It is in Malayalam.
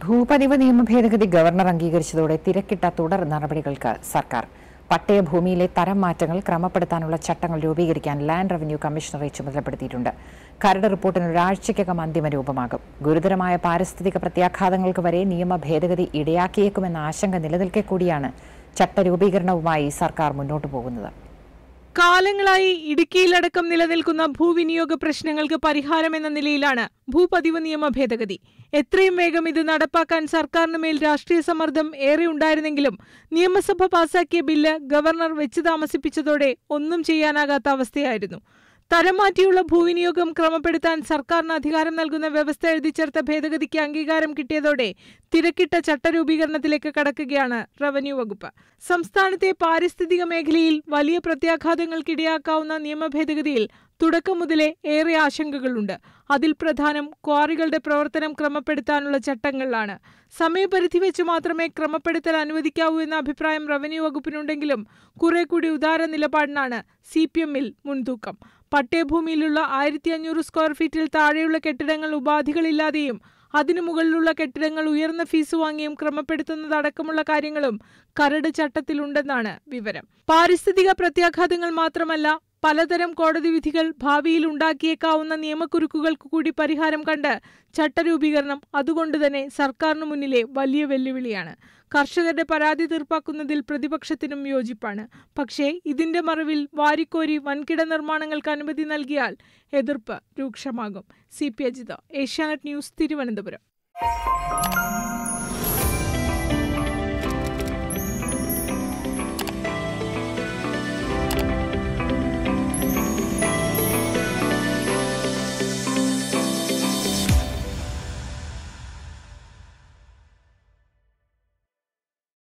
ഭൂപതിവ് നിയമ ഭേദഗതി ഗവർണർ അംഗീകരിച്ചതോടെ തിരക്കിട്ട തുടർ നടപടികൾക്ക് സർക്കാർ പട്ടയഭൂമിയിലെ തരം മാറ്റങ്ങൾ ക്രമപ്പെടുത്താനുള്ള ചട്ടങ്ങൾ രൂപീകരിക്കാൻ ലാൻഡ് റവന്യൂ കമ്മീഷണറെ ചുമതലപ്പെടുത്തിയിട്ടുണ്ട് കരട് റിപ്പോർട്ടിന് ഒരാഴ്ചയ്ക്കകം അന്തിമ രൂപമാകും ഗുരുതരമായ പാരിസ്ഥിതിക പ്രത്യാഘാതങ്ങൾക്ക് വരെ നിയമ ഭേദഗതി ഇടയാക്കിയേക്കുമെന്ന ആശങ്ക നിലനിൽക്കെ കൂടിയാണ് ചട്ടരൂപീകരണവുമായി സർക്കാർ മുന്നോട്ടു പോകുന്നത് കാലങ്ങളായി ഇടുക്കിയിലടക്കം നിലനിൽക്കുന്ന ഭൂവിനിയോഗ പ്രശ്നങ്ങൾക്ക് പരിഹാരമെന്ന നിലയിലാണ് ഭൂപതിവ് നിയമ ഭേദഗതി എത്രയും വേഗം ഇത് നടപ്പാക്കാൻ സർക്കാരിന് മേൽ രാഷ്ട്രീയ സമ്മർദ്ദം ഏറെ ഉണ്ടായിരുന്നെങ്കിലും നിയമസഭ പാസാക്കിയ ബില്ല് ഗവർണർ വെച്ച് താമസിപ്പിച്ചതോടെ ഒന്നും ചെയ്യാനാകാത്ത അവസ്ഥയായിരുന്നു തരം മാറ്റിയുള്ള ഭൂവിനിയോഗം ക്രമപ്പെടുത്താൻ സർക്കാരിന് അധികാരം നൽകുന്ന വ്യവസ്ഥ എഴുതിച്ചേർത്ത ഭേദഗതിക്ക് അംഗീകാരം കിട്ടിയതോടെ തിരക്കിട്ട ചട്ടരൂപീകരണത്തിലേക്ക് കടക്കുകയാണ് റവന്യൂ വകുപ്പ് സംസ്ഥാനത്തെ പാരിസ്ഥിതിക മേഖലയിൽ വലിയ പ്രത്യാഘാതങ്ങൾക്കിടയാക്കാവുന്ന നിയമ ഭേദഗതിയിൽ തുടക്കം മുതലേ ഏറെ ആശങ്കകളുണ്ട് അതിൽ പ്രധാനം ക്വാറികളുടെ പ്രവർത്തനം ക്രമപ്പെടുത്താനുള്ള ചട്ടങ്ങളിലാണ് സമയപരിധി വെച്ച് മാത്രമേ ക്രമപ്പെടുത്തൽ അനുവദിക്കാവൂ എന്ന അഭിപ്രായം റവന്യൂ വകുപ്പിനുണ്ടെങ്കിലും കുറെ കൂടി ഉദാര നിലപാടിനാണ് സി പി എമ്മിൽ മുൻതൂക്കം പട്ടയഭൂമിയിലുള്ള ആയിരത്തി അഞ്ഞൂറ് സ്ക്വയർ ഫീറ്റിൽ താഴെയുള്ള കെട്ടിടങ്ങൾ ഉപാധികളില്ലാതെയും അതിനു മുകളിലുള്ള കെട്ടിടങ്ങൾ ഉയർന്ന ഫീസ് വാങ്ങിയും ക്രമപ്പെടുത്തുന്നതടക്കമുള്ള കാര്യങ്ങളും കരട് ചട്ടത്തിലുണ്ടെന്നാണ് വിവരം പാരിസ്ഥിതിക പ്രത്യാഘാതങ്ങൾ മാത്രമല്ല പലതരം കോടതി വിധികൾ ഭാവിയിൽ ഉണ്ടാക്കിയേക്കാവുന്ന നിയമക്കുരുക്കുകൾക്ക് കൂടി പരിഹാരം കണ്ട് ചട്ടരൂപീകരണം അതുകൊണ്ടുതന്നെ സർക്കാരിന് മുന്നിലെ വലിയ വെല്ലുവിളിയാണ് കർഷകരുടെ പരാതി തീർപ്പാക്കുന്നതിൽ പ്രതിപക്ഷത്തിനും യോജിപ്പാണ് പക്ഷേ ഇതിന്റെ മറവിൽ വാരിക്കോരി വൻകിട നിർമ്മാണങ്ങൾക്ക് അനുമതി നൽകിയാൽ എതിർപ്പ് രൂക്ഷമാകും C P Ajitha Asianet news Thiruvananthapuram